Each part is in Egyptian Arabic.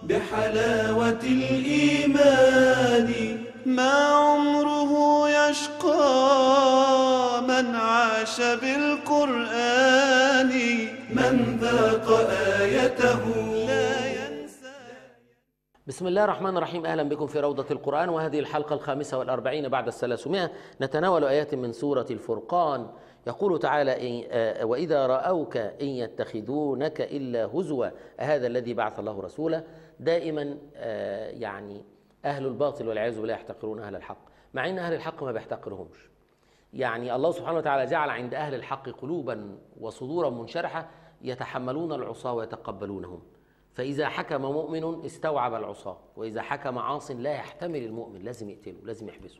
بحلاوة الإيمان ما عمره يشقى من عاش بالقرآن من ذاق آيته لا ينسى بسم الله الرحمن الرحيم أهلا بكم في روضة القرآن وهذه الحلقة الخامسة والأربعين بعد الثلاثمائة نتناول آيات من سورة الفرقان يقول تعالى إن آه، وإذا رأوك إن يتخذونك إلا هزوا هذا الذي بعث الله رسوله دائما آه، يعني أهل الباطل والعياذ بالله يحتقرون أهل الحق مع أن أهل الحق ما بيحتقرهمش يعني الله سبحانه وتعالى جعل عند أهل الحق قلوبا وصدورا منشرحة يتحملون العصاة ويتقبلونهم فإذا حكم مؤمن استوعب العصاة وإذا حكم عاص لا يحتمل المؤمن لازم يقتله لازم يحبسه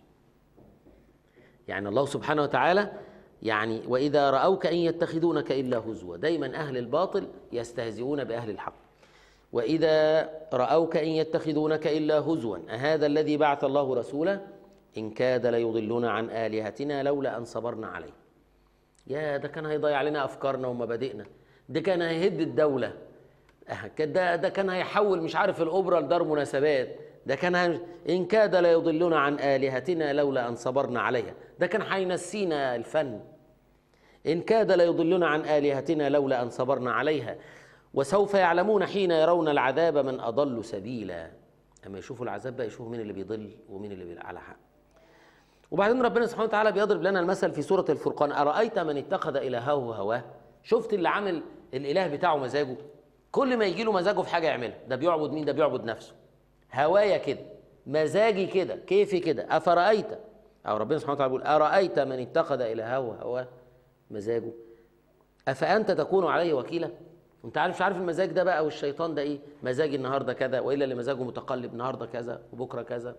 يعني الله سبحانه وتعالى يعني وإذا رأوك إن يتخذونك إلا هزوا دايما أهل الباطل يستهزئون بأهل الحق وإذا رأوك إن يتخذونك إلا هزوا أهذا الذي بعث الله رسوله إن كاد ليضلون عن آلهتنا لولا أن صبرنا عليه يا ده كان هيضيع لنا أفكارنا ومبادئنا ده كان هيهد الدولة آه، كان ده ده كان هيحول مش عارف الأوبرا لدار مناسبات ده كان هي... إن كاد ليضلون عن آلهتنا لولا أن صبرنا عليها ده كان هينسينا الفن إن كاد ليضلون عن آلهتنا لولا أن صبرنا عليها وسوف يعلمون حين يرون العذاب من أضل سبيلا أما يشوفوا العذاب بقى يشوفوا مين اللي بيضل ومين اللي بيبقى على حق وبعدين ربنا سبحانه وتعالى بيضرب لنا المثل في سورة الفرقان أرأيت من اتخذ إلهه هواه شفت اللي عامل الإله بتاعه مزاجه كل ما يجي له مزاجه في حاجة يعملها ده بيعبد مين ده بيعبد نفسه هوايا كده مزاجي كده كيفي كده أفرأيت أو ربنا سبحانه وتعالى بيقول أرأيت من اتخذ إلهه هواه مزاجه أفأنت تكون عليه وكيلا انت عارف مش عارف المزاج ده بقى والشيطان ده ايه مزاجي النهارده كذا والا اللي مزاجه متقلب النهارده كذا وبكره كذا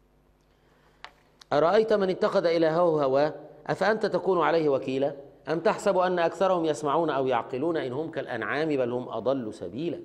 أرأيت من اتخذ إلهه هواه أفأنت تكون عليه وكيلا أم تحسب أن أكثرهم يسمعون أو يعقلون إن هم كالأنعام بل هم أضل سبيلا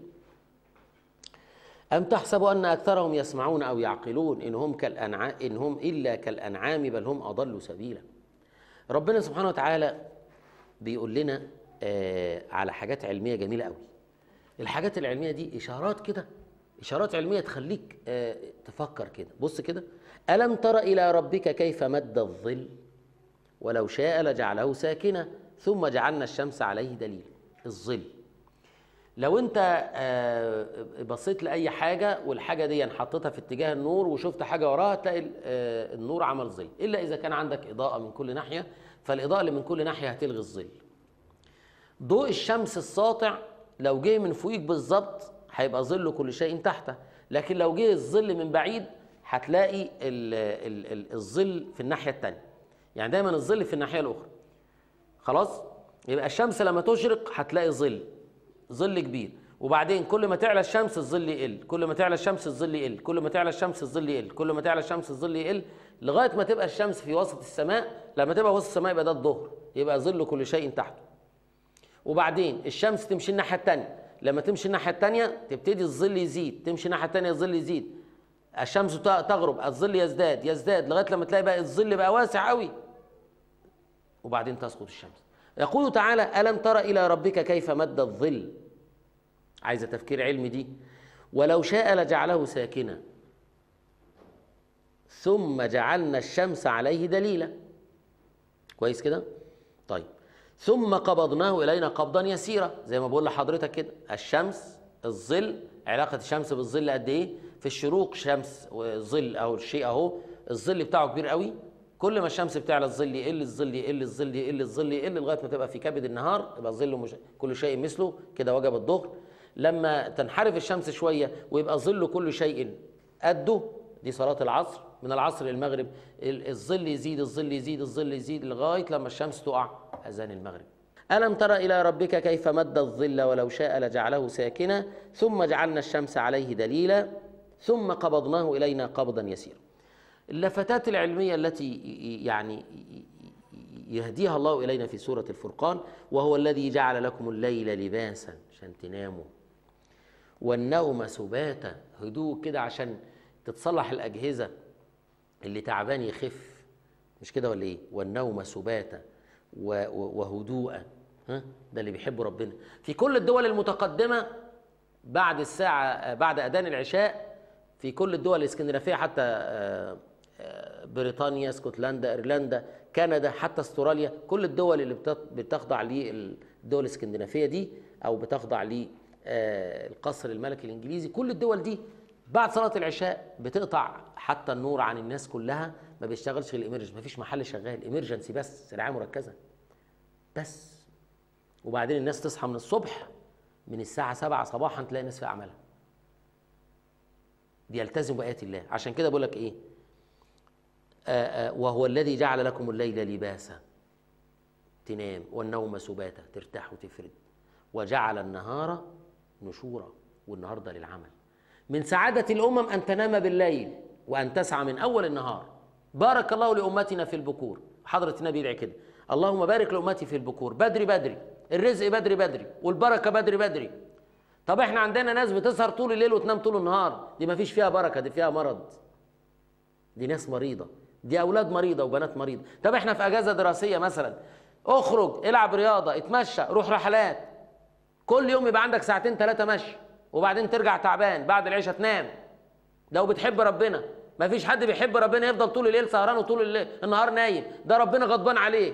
أم تحسب أن أكثرهم يسمعون أو يعقلون إن هم كالأنعام إن هم إلا كالأنعام بل هم أضل سبيلا ربنا سبحانه وتعالى بيقول لنا آه على حاجات علمية جميلة قوي الحاجات العلمية دي إشارات كده إشارات علمية تخليك آه تفكر كده بص كده ألم تر إلى ربك كيف مد الظل ولو شاء لجعله ساكنا ثم جعلنا الشمس عليه دليل الظل لو انت آه، بصيت لاي حاجه والحاجه دي حطيتها في اتجاه النور وشفت حاجه وراها تلاقي آه، النور عمل ظل الا اذا كان عندك اضاءه من كل ناحيه فالاضاءه اللي من كل ناحيه هتلغي الظل ضوء الشمس الساطع لو جه من فوقيك بالظبط هيبقى ظل كل شيء تحته لكن لو جه الظل من بعيد هتلاقي ال ال ال الظل في الناحيه الثانيه يعني دايما الظل في الناحيه الاخرى خلاص يبقى الشمس لما تشرق هتلاقي ظل ظل كبير وبعدين كل ما تعلى الشمس الظل يقل كل ما تعلى الشمس الظل يقل كل ما تعلى الشمس الظل يقل كل ما تعلى الشمس الظل يقل لغايه ما تبقى الشمس في وسط السماء لما تبقى وسط السماء يبقى ده الظهر يبقى ظل كل شيء تحته وبعدين الشمس تمشي الناحيه الثانيه لما تمشي الناحيه الثانيه تبتدي الظل يزيد تمشي الناحيه الثانيه الظل يزيد الشمس ت- تغرب الظل يزداد يزداد لغايه لما تلاقي بقى الظل بقى واسع قوي وبعدين تسقط الشمس يقول تعالى ألم تر إلى ربك كيف مد الظل عايزة تفكير علمي دي ولو شاء لجعله ساكنا ثم جعلنا الشمس عليه دليلا كويس كده طيب ثم قبضناه إلينا قبضا يسيرا زي ما بقول لحضرتك كده الشمس الظل علاقة الشمس بالظل قد إيه في الشروق شمس وظل أو الشيء أهو الظل بتاعه كبير قوي كل ما الشمس بتعلى الظل يقل الظل يقل الظل يقل الظل يقل لغايه ما تبقى في كبد النهار يبقى الظل مش كل شيء مثله كده وجب الظهر لما تنحرف الشمس شويه ويبقى ظل كل شيء قده دي صلاه العصر من العصر للمغرب ال- الظل يزيد الظل يزيد الظل يزيد لغايه لما الشمس تقع اذان المغرب ألم تر إلى ربك كيف مد الظل ولو شاء لجعله ساكنا ثم جعلنا الشمس عليه دليلا ثم قبضناه إلينا قبضا يسيرا اللفتات العلمية التي يعني يهديها الله إلينا في سورة الفرقان وهو الذي جعل لكم الليل لباسا عشان تناموا والنوم سباتا هدوء كده عشان تتصلح الأجهزة اللي تعبان يخف مش كده ولا إيه والنوم سباتا و- و- وهدوءا ها ده اللي بيحبه ربنا في كل الدول المتقدمة بعد الساعة بعد أذان العشاء في كل الدول الإسكندنافية حتى آه، آه، بريطانيا اسكتلندا ايرلندا كندا حتى استراليا كل الدول اللي بتط- بتخضع للدول الاسكندنافيه دي او بتخضع للقصر الملكي الانجليزي كل الدول دي بعد صلاه العشاء بتقطع حتى النور عن الناس كلها ما بيشتغلش غير الامرجنسي ما فيش محل شغال امرجنسي بس رعايه مركزه بس وبعدين الناس تصحى من الصبح من الساعه 7 صباحا تلاقي الناس في اعمالها بيلتزم بآيات الله عشان كده بقول لك ايه آآ آآ وهو الذي جعل لكم الليل لباسا تنام والنوم سباتا ترتاح وتفرد وجعل النهار نشورا والنهار ده للعمل من سعادة الأمم أن تنام بالليل وأن تسعى من أول النهار بارك الله لأمتنا في البكور حضرة النبي يدعي كده اللهم بارك لأمتي في البكور بدري بدري الرزق بدري بدري والبركة بدري بدري طب احنا عندنا ناس بتسهر طول الليل وتنام طول النهار دي ما فيش فيها بركة دي فيها مرض دي ناس مريضة دي أولاد مريضة وبنات مريضة طب احنا في أجازة دراسية مثلا اخرج العب رياضة اتمشى روح رحلات كل يوم يبقى عندك ساعتين ثلاثة مشي وبعدين ترجع تعبان بعد العشاء تنام لو بتحب ربنا ما فيش حد بيحب ربنا يفضل طول الليل سهران وطول الليل النهار نايم ده ربنا غضبان عليه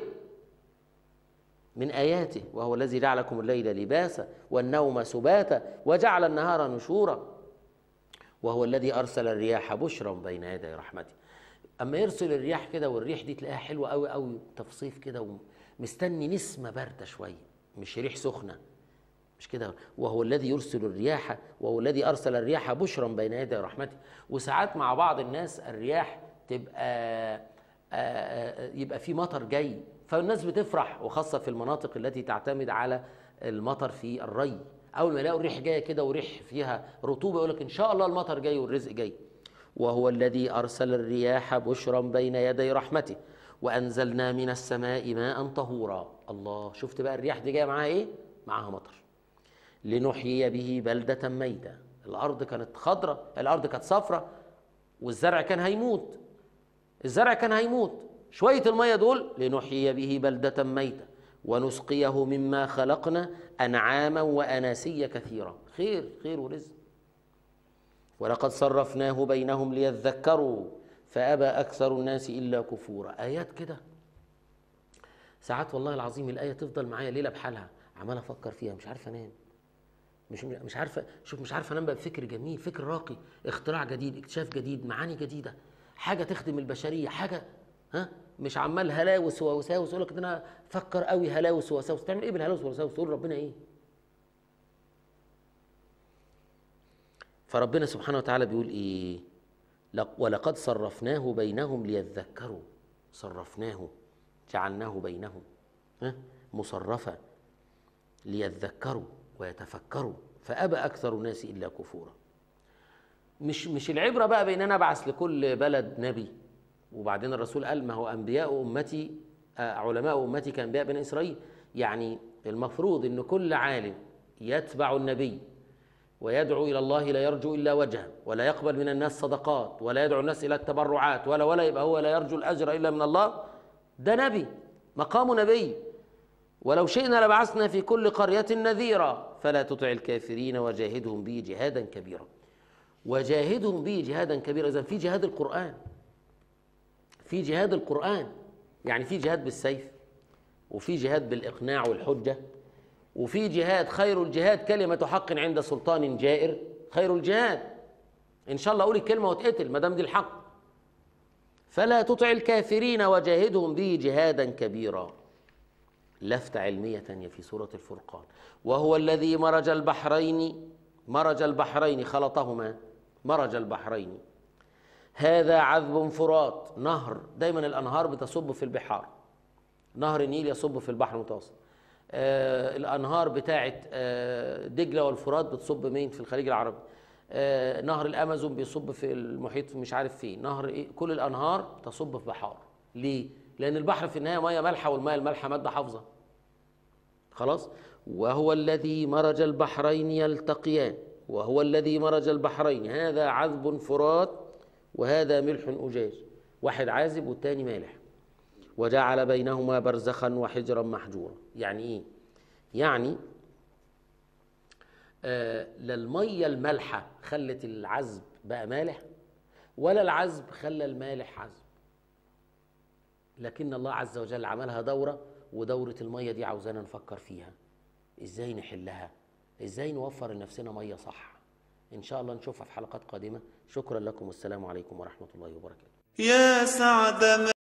من آياته وهو الذي جعلكم الليل لباسا والنوم سباتا وجعل النهار نشورا وهو الذي أرسل الرياح بشرا بين يدي رحمته أما يرسل الرياح كده والريح دي تلاقيها حلوة قوي قوي تفصيف كده ومستني نسمة باردة شوية مش ريح سخنة مش كده وهو الذي يرسل الرياح وهو الذي أرسل الرياح بشرا بين يدي رحمته وساعات مع بعض الناس الرياح تبقى آآ آآ يبقى في مطر جاي فالناس بتفرح وخاصة في المناطق التي تعتمد على المطر في الري أول ما يلاقوا الريح جاية كده وريح فيها رطوبة يقول لك إن شاء الله المطر جاي والرزق جاي وهو الذي أرسل الرياح بشرا بين يدي رحمته وأنزلنا من السماء ماء طهورا الله شفت بقى الرياح دي جاية معاها إيه؟ معاها مطر لنحيي به بلدة ميتة الأرض كانت خضرة الأرض كانت صفرة والزرع كان هيموت الزرع كان هيموت شوية المية دول لنحيي به بلدة ميتة ونسقيه مما خلقنا أنعاما وأناسيا كثيرا خير خير ورزق ولقد صرفناه بينهم ليذكروا فأبى أكثر الناس إلا كفورا آيات كده ساعات والله العظيم الآية تفضل معايا ليلة بحالها عمال أفكر فيها مش عارف أنام مش مش عارفه شوف مش عارفه انام بقى بفكر جميل فكر راقي اختراع جديد اكتشاف جديد معاني جديده حاجه تخدم البشريه حاجه ها مش عمال هلاوس ووساوس يقول لك ده انا فكر قوي هلاوس ووساوس تعمل ايه بالهلاوس والوساوس تقول ربنا ايه فربنا سبحانه وتعالى بيقول ايه لق- ولقد صرفناه بينهم ليذكروا صرفناه جعلناه بينهم ها مصرفا ليذكروا ويتفكروا فأبى أكثر الناس إلا كفورا مش مش العبرة بقى بين أنا أبعث لكل بلد نبي وبعدين الرسول قال ما هو أنبياء أمتي آه، علماء أمتي كأنبياء بني إسرائيل يعني المفروض إن كل عالم يتبع النبي ويدعو إلى الله لا يرجو إلا وجهه ولا يقبل من الناس صدقات ولا يدعو الناس إلى التبرعات ولا ولا يبقى هو لا يرجو الأجر إلا من الله ده نبي مقام نبي ولو شئنا لبعثنا في كل قرية نذيرا فلا تطع الكافرين وجاهدهم به جهادا كبيرا وجاهدهم به جهادا كبيرا إذا في جهاد القرآن في جهاد القرآن يعني في جهاد بالسيف وفي جهاد بالإقناع والحجة وفي جهاد خير الجهاد كلمة حق عند سلطان جائر خير الجهاد إن شاء الله أقول الكلمة واتقتل ما دام دي الحق فلا تطع الكافرين وجاهدهم به جهادا كبيرا لفتة علمية تانية في سورة الفرقان وهو الذي مرج البحرين مرج البحرين خلطهما مرج البحرين هذا عذب فرات نهر دايما الأنهار بتصب في البحار نهر النيل يصب في البحر المتوسط آه الأنهار بتاعة آه دجلة والفرات بتصب مين في الخليج العربي آه نهر الأمازون بيصب في المحيط مش عارف فين نهر إيه كل الأنهار تصب في بحار ليه؟ لأن البحر في النهاية مية مالحة والمية المالحة مادة حافظة خلاص وهو الذي مرج البحرين يلتقيان وهو الذي مرج البحرين هذا عذب فرات وهذا ملح أجاج واحد عازب والتاني مالح وجعل بينهما برزخا وحجرا محجورا يعني ايه يعني آه، لا الميه المالحه خلت العذب بقى مالح ولا العذب خلى المالح عذب لكن الله عز وجل عملها دوره ودوره الميه دي عاوزانا نفكر فيها ازاي نحلها ازاي نوفر لنفسنا ميه صح ان شاء الله نشوفها في حلقات قادمه شكرا لكم والسلام عليكم ورحمه الله وبركاته يا سعد